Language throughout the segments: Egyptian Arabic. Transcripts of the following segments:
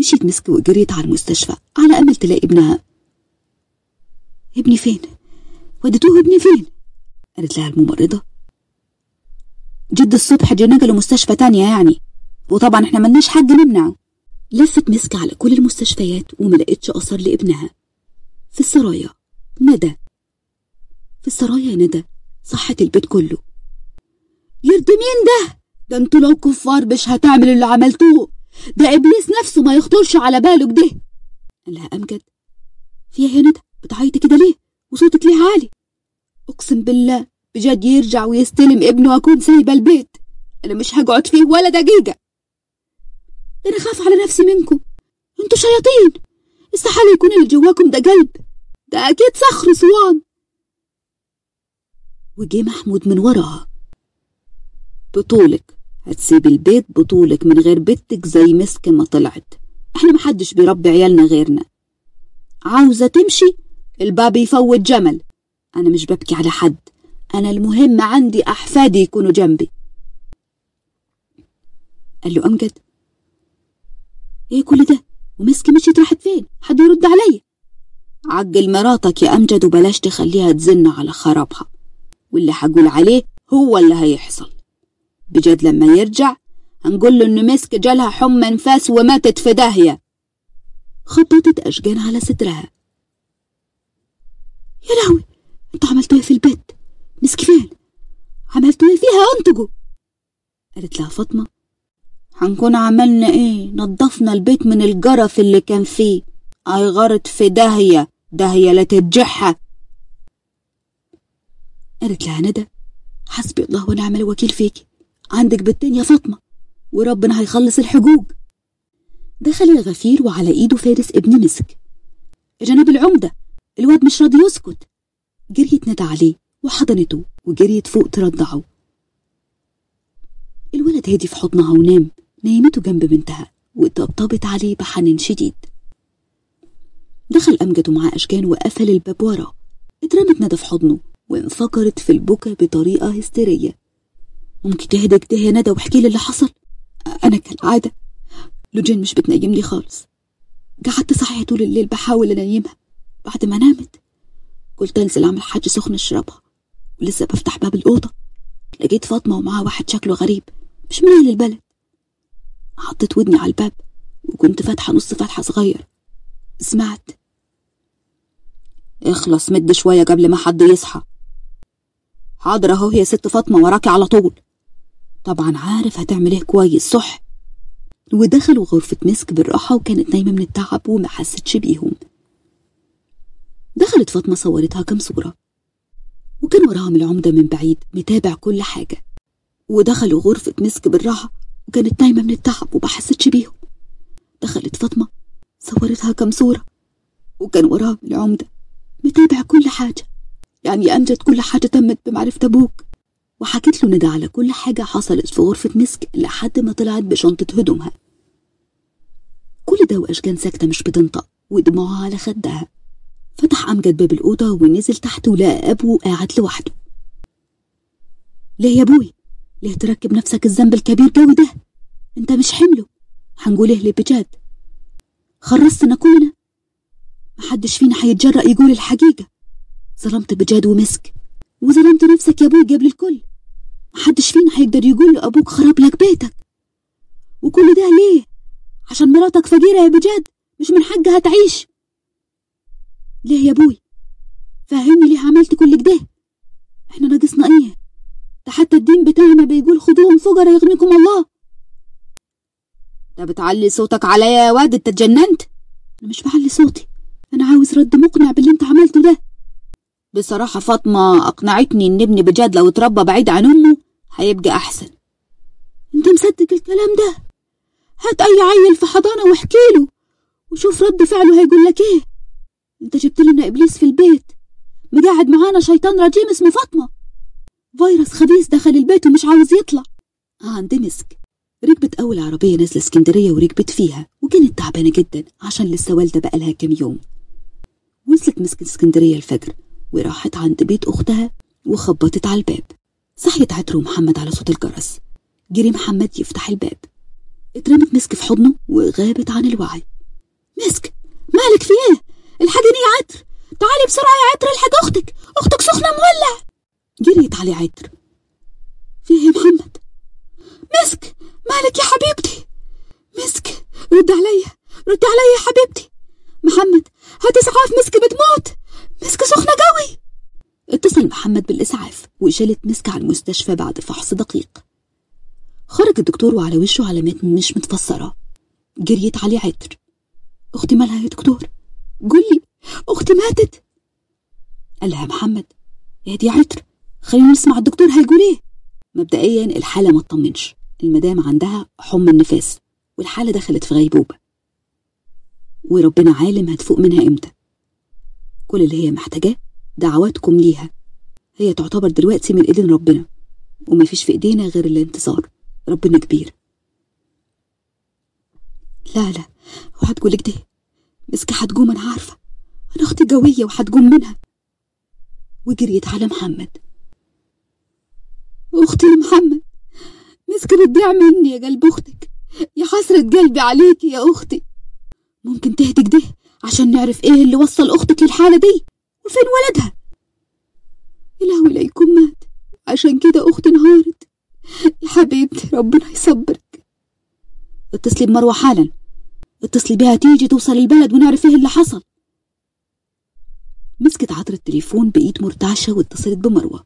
مشيت مسك وجريت على المستشفى على أمل تلاقي ابنها ابني فين؟ وديتوه ابني فين؟ قالت لها الممرضة جد الصبح دي نقله مستشفى تانية يعني وطبعا احنا ملناش حق نمنعه لفت مسك على كل المستشفيات وما لقيتش أثر لابنها في السرايا ندى في السرايا ندى صحت البيت كله يرضي مين ده؟ ده انتوا لو كفار مش هتعملوا اللي عملتوه ده إبليس نفسه ما يخطرش على باله كده قال لها أمجد فيها يا ندى بتعيطي كده ليه وصوتك ليه عالي أقسم بالله بجد يرجع ويستلم ابنه وأكون سايبة البيت أنا مش هقعد فيه ولا دقيقة ده أنا خاف على نفسي منكم انتوا شياطين استحالة يكون اللي جواكم ده قلب ده أكيد صخر صوان وجه محمود من وراها بطولك هتسيب البيت بطولك من غير بنتك زي مسك ما طلعت احنا محدش بيربي عيالنا غيرنا عاوزة تمشي الباب يفوت جمل أنا مش ببكي على حد أنا المهم عندي أحفادي يكونوا جنبي قال له أمجد إيه كل ده ومسكي مشيت راحت فين حد يرد عليا عجل مراتك يا أمجد وبلاش تخليها تزن على خرابها واللي هقول عليه هو اللي هيحصل بجد لما يرجع هنقول له إن مسك جالها حمى انفاس وماتت في داهية خبطت أشجان على صدرها يا لهوي انتوا عملتوا ايه في البيت مسك فين عملتوا ايه فيها انتجوا قالت لها فاطمة هنكون عملنا ايه نظفنا البيت من الجرف اللي كان فيه اي غرت في داهية داهية لا تتجحها قالت لها ندى حسبي الله ونعم الوكيل فيكي عندك بنتين يا فاطمة وربنا هيخلص الحجوج دخل الغفير وعلى ايده فارس ابن مسك جناب العمدة الواد مش راضي يسكت جريت ندى عليه وحضنته وجريت فوق ترضعه الولد هدي في حضنها ونام نيمته جنب بنتها وطبطبت عليه بحنان شديد دخل أمجد معاه أشجان وقفل الباب وراه اترمت ندى في حضنه وانفجرت في البكا بطريقة هستيرية ممكن تهدى كده يا ندى واحكي لي اللي حصل أنا كالعادة لوجين مش بتنيمني خالص قعدت صحية طول الليل بحاول أنيمها بعد ما نامت قلت أنزل أعمل حاجة سخنة أشربها ولسه بفتح باب الأوضة لقيت فاطمة ومعاها واحد شكله غريب مش من أهل البلد حطيت ودني على الباب وكنت فاتحة نص فتحة صغير سمعت اخلص مد شوية قبل ما حد يصحى حاضر اهو يا ست فاطمة وراكي على طول طبعا عارف هتعمل ايه كويس صح ودخلوا غرفة مسك بالراحة وكانت نايمة من التعب وما حستش بيهم دخلت فاطمة صورتها كم صورة وكان وراهم العمدة من بعيد متابع كل حاجة ودخلوا غرفة مسك بالراحة وكانت نايمة من التعب وما حستش بيهم دخلت فاطمة صورتها كم صورة وكان وراهم العمدة متابع كل حاجة يعني أمجد كل حاجة تمت بمعرفة أبوك وحكيت له ندى على كل حاجة حصلت في غرفة مسك لحد ما طلعت بشنطة هدومها كل ده وأشجان ساكتة مش بتنطق ودموعها على خدها فتح أمجد باب الأوضة ونزل تحت ولقى أبوه قاعد لوحده ليه يا أبوي؟ ليه تركب نفسك الذنب الكبير جو ده؟ أنت مش حمله هنقول إيه لبجاد خرستنا كلنا محدش فينا هيتجرأ يقول الحقيقة ظلمت بجاد ومسك وظلمت نفسك يا أبوي قبل الكل محدش فينا هيقدر يقول لأبوك خرب لك بيتك وكل ده ليه؟ عشان مراتك فقيرة يا بجاد مش من حقها تعيش ليه يا ابوي فهمني ليه عملت كل كده احنا ناقصنا ايه ده حتى الدين بتاعنا بيقول خدوهم فقراء يغنيكم الله ده بتعلي صوتك عليا يا واد انت اتجننت انا مش بعلي صوتي انا عاوز رد مقنع باللي انت عملته ده بصراحة فاطمة أقنعتني إن ابني بجد لو اتربى بعيد عن أمه هيبقى أحسن أنت مصدق الكلام ده هات أي عيل في حضانة واحكي له وشوف رد فعله هيقول لك إيه انت جبت لنا ابليس في البيت مقاعد معانا شيطان رجيم اسمه فاطمه فيروس خبيث دخل البيت ومش عاوز يطلع عند مسك ركبت اول عربيه نازله اسكندريه وركبت فيها وكانت تعبانه جدا عشان لسه والده بقالها كام يوم وصلت مسك اسكندريه الفجر وراحت عند بيت اختها وخبطت على الباب صحيت عطر محمد على صوت الجرس جري محمد يفتح الباب اترمت مسك في حضنه وغابت عن الوعي مسك مالك في ايه الحقني يا عطر تعالي بسرعة يا عطر الحق اختك اختك سخنة مولع جريت علي عطر فيه يا محمد مسك مالك يا حبيبتي مسك رد عليا رد عليا يا حبيبتي محمد هتسعاف مسك بتموت مسك سخنة قوي اتصل محمد بالإسعاف وشالت مسك على المستشفى بعد فحص دقيق خرج الدكتور وعلى وشه علامات مش متفسرة جريت عليه عطر أختي مالها يا دكتور قولي أختي ماتت قال لها محمد يا دي عطر خلينا نسمع الدكتور هيقول ايه مبدئيا الحالة ما تطمنش المدام عندها حمى النفاس والحالة دخلت في غيبوبة وربنا عالم هتفوق منها امتى كل اللي هي محتاجاه دعواتكم ليها هي تعتبر دلوقتي من ايدين ربنا ومفيش في ايدينا غير الانتصار ربنا كبير لا لا وهتقولك ده مسكة هتقوم انا عارفة انا اختي قوية وهتقوم منها وجريت على محمد اختي محمد مسكة بتضيع مني يا قلب اختك يا حسرة قلبي عليكي يا اختي ممكن تهدي كده عشان نعرف ايه اللي وصل اختك للحالة دي وفين ولدها الهوي لا يكون مات عشان كده اختي انهارت يا حبيبتي ربنا يصبرك اتصلي بمروة حالا اتصلي بيها تيجي توصل البلد ونعرف ايه اللي حصل مسكت عطر التليفون بإيد مرتعشة واتصلت بمروة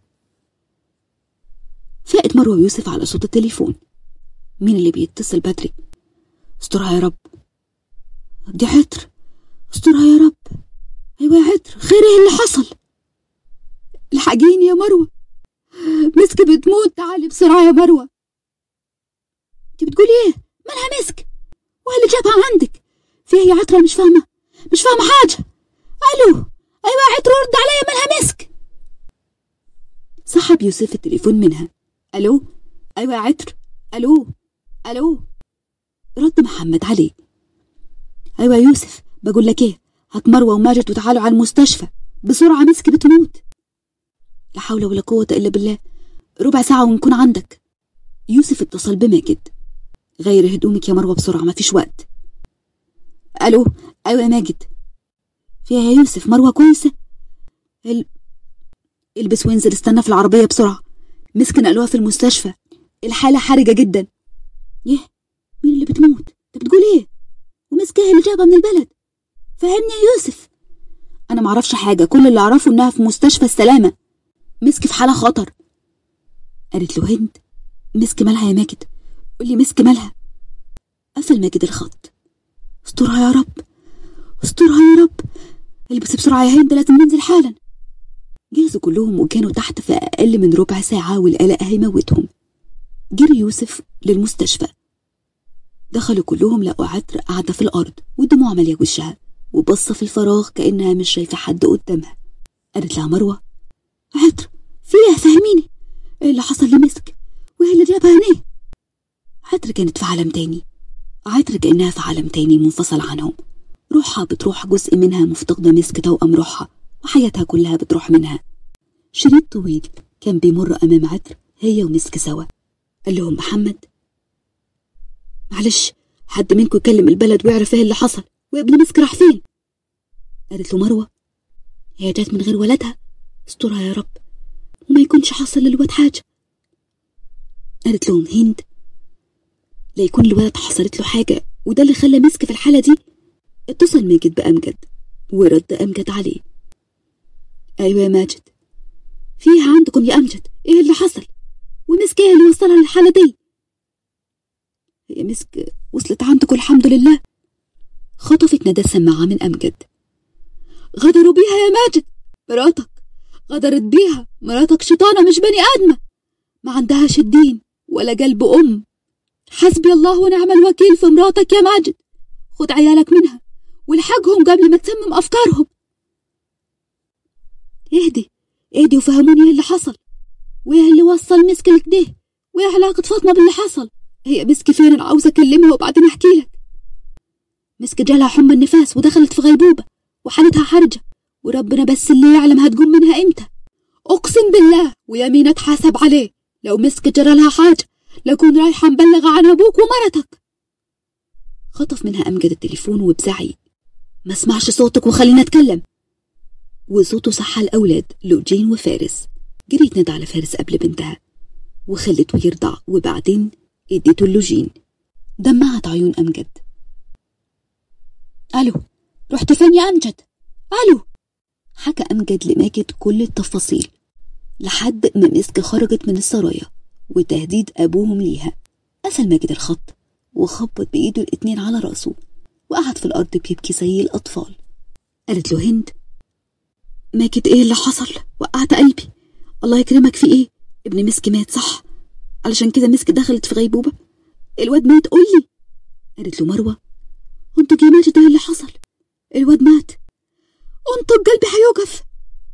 فاقت مروة ويوسف على صوت التليفون مين اللي بيتصل بدري استرها يا رب دي عطر استرها يا رب ايوه يا عطر خير ايه اللي حصل الحقيني يا مروة مسك بتموت تعالي بسرعة يا مروة انت بتقولي ايه مالها مسك وايه اللي جابها عندك فيها يا عطرة مش فاهمة مش فاهمة حاجة الو ايوه يا عطرة رد عليا مالها مسك سحب يوسف التليفون منها الو ايوه يا عطر الو الو رد محمد عليه ايوه يا يوسف بقول لك ايه هات مروه وماجد وتعالوا على المستشفى بسرعه مسك بتموت لا حول ولا قوه الا بالله ربع ساعه ونكون عندك يوسف اتصل بماجد غير هدومك يا مروه بسرعه ما فيش وقت الو ايوه يا ماجد فيها يا يوسف مروه كويسه ال... البس وانزل استنى في العربيه بسرعه مسك نقلوها في المستشفى الحاله حرجه جدا يه مين اللي بتموت انت بتقول ايه ومسكها اللي جابها من البلد فهمني يا يوسف انا معرفش حاجه كل اللي اعرفه انها في مستشفى السلامه مسك في حاله خطر قالت له هند مسك مالها يا ماجد قولي مسك مالها قفل ماجد الخط استرها يا رب استرها يا رب البس بسرعه يا هند لازم ننزل حالا جهزوا كلهم وكانوا تحت في أقل من ربع ساعة والقلق هيموتهم جري يوسف للمستشفى دخلوا كلهم لقوا عطر قاعدة في الأرض ودموع مالية وشها وبصة في الفراغ كأنها مش شايفة حد قدامها قالت لها مروة عطر في ايه فهميني ايه اللي حصل لمسك وايه اللي جابها هنا عطر كانت في عالم تاني عطر كأنها في عالم تاني منفصل عنهم روحها بتروح جزء منها مفتقدة مسك توأم روحها وحياتها كلها بتروح منها شريط طويل كان بيمر أمام عطر هي ومسك سوا قال لهم محمد معلش حد منكم يكلم البلد ويعرف ايه اللي حصل وابن مسك راح فين قالت له مروة هي جات من غير ولدها استرها يا رب وما يكونش حصل للواد حاجة قالت لهم هند لا يكون الولد حصلت له حاجة وده اللي خلى مسك في الحالة دي اتصل ماجد بأمجد ورد أمجد عليه أيوة يا ماجد فيها عندكم يا أمجد إيه اللي حصل ومسك إيه اللي وصلها للحالة دي هي مسك وصلت عندكم الحمد لله خطفت ندى السماعة من أمجد غدروا بيها يا ماجد مراتك غدرت بيها مراتك شيطانة مش بني آدمة ما عندهاش الدين ولا قلب أم حسبي الله ونعم الوكيل في مراتك يا ماجد خد عيالك منها والحقهم قبل ما تسمم أفكارهم اهدي اهدي وفهموني ايه اللي حصل وايه اللي وصل مسك لكده وايه علاقة فاطمة باللي حصل هي مسك فين انا عاوزة اكلمها وبعدين احكي لك مسك جالها حمى النفاس ودخلت في غيبوبة وحالتها حرجة وربنا بس اللي يعلم هتقوم منها امتى اقسم بالله ويمين اتحاسب عليه لو مسك جرى لها حاجة لكون رايحة مبلغة عن ابوك ومرتك خطف منها امجد التليفون وبزعي ما اسمعش صوتك وخلينا اتكلم وصوته صح الأولاد لوجين وفارس جريت نادى على فارس قبل بنتها وخلته يرضع وبعدين اديته اللوجين دمعت عيون أمجد ألو رحت فين يا أمجد ألو حكى أمجد لماجد كل التفاصيل لحد ما مسك خرجت من السرايا وتهديد أبوهم ليها قفل ماجد الخط وخبط بإيده الاتنين على راسه وقعد في الأرض بيبكي زي الأطفال قالت له هند ماجد إيه اللي حصل وقعت قلبي الله يكرمك في إيه ابن مسك مات صح علشان كده مسك دخلت في غيبوبة الواد مات قولي قالت له مروة انتج يا ماجد ايه اللي حصل الواد مات انتج قلبي هيوقف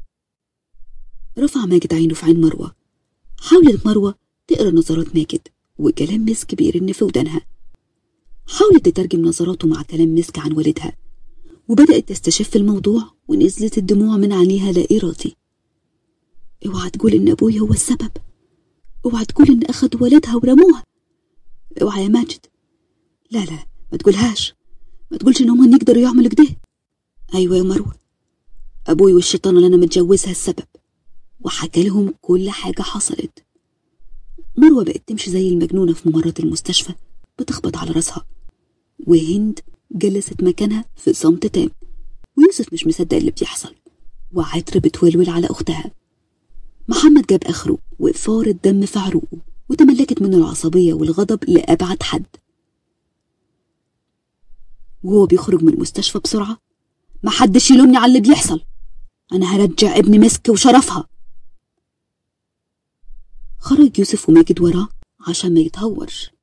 رفع ماجد عينه في عين مروة حاولت مروة تقرا نظرات ماجد وكلام مسك بيرن في ودانها حاولت تترجم نظراته مع كلام مسك عن والدها وبدأت تستشف الموضوع ونزلت الدموع من عينيها لا إرادي اوعى تقول إن أبوي هو السبب اوعى تقول إن أخد ولدها ورموها اوعى يا ماجد لا لا ما تقولهاش ما تقولش إن هما يقدروا يعملوا كده أيوة يا مروة أبوي والشيطان اللي أنا متجوزها السبب وحكى لهم كل حاجة حصلت مروة بقت تمشي زي المجنونة في ممرات المستشفى بتخبط على راسها وهند جلست مكانها في صمت تام ويوسف مش مصدق اللي بيحصل وعطر بتولول على أختها محمد جاب آخره وفار الدم في عروقه وتملكت منه العصبية والغضب لأبعد حد وهو بيخرج من المستشفى بسرعة محدش يلومني على اللي بيحصل أنا هرجع ابن مسك وشرفها خرج يوسف وماجد وراه عشان ما يتهورش